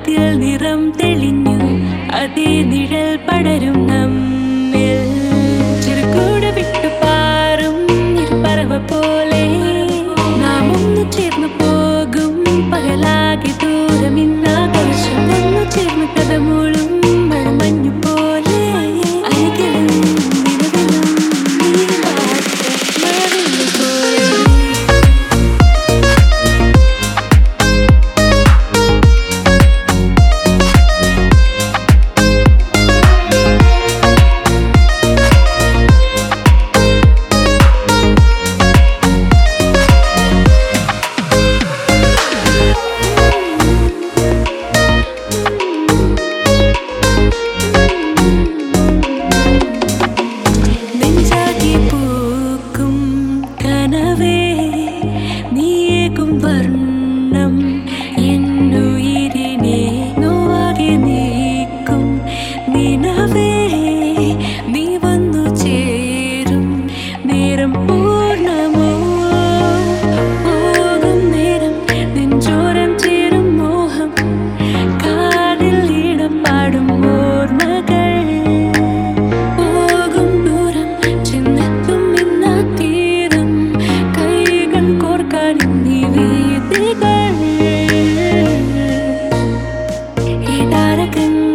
അതിൽ നിറം തെളിഞ്ഞു അതേ നിഴൽ പടരും നമ്മിൽ ചെറുകൂട് വിട്ടു പാറും ഇരുപറവ പോലെ നാം ഒന്ന് ചേർന്ന് പോകും പകലാകെ ദൂരം ഇന്നാകാശം ഒന്ന് ചേർന്ന് കഥ മൂളും മഴമഞ്ഞു പോലെ അരികിലും നിലവിലും നീ മാത്രം മഴവില്ലു പോലെ നെഞ്ചാകെ പൂക്കും കനവേ നീയേകും വർണ്ണം എന്നുയിരിനെ നോവാകെ നീക്കും നിനവേ നീ വന്നു ചേരും നേരം പൂർണ്ണമോ പോകും നേരം നെഞ്ചോരം ചേരും മോഹം കാതിൽ ഇടം പാടും ഓർമ്മകൾ പോകും ദൂരം ചെന്നെത്തും ഇന്നാ തീരം കൈകൾ കോർക്കാൻ ഇന്നീ വീതികൾ ഈ താരകങ്ങൾ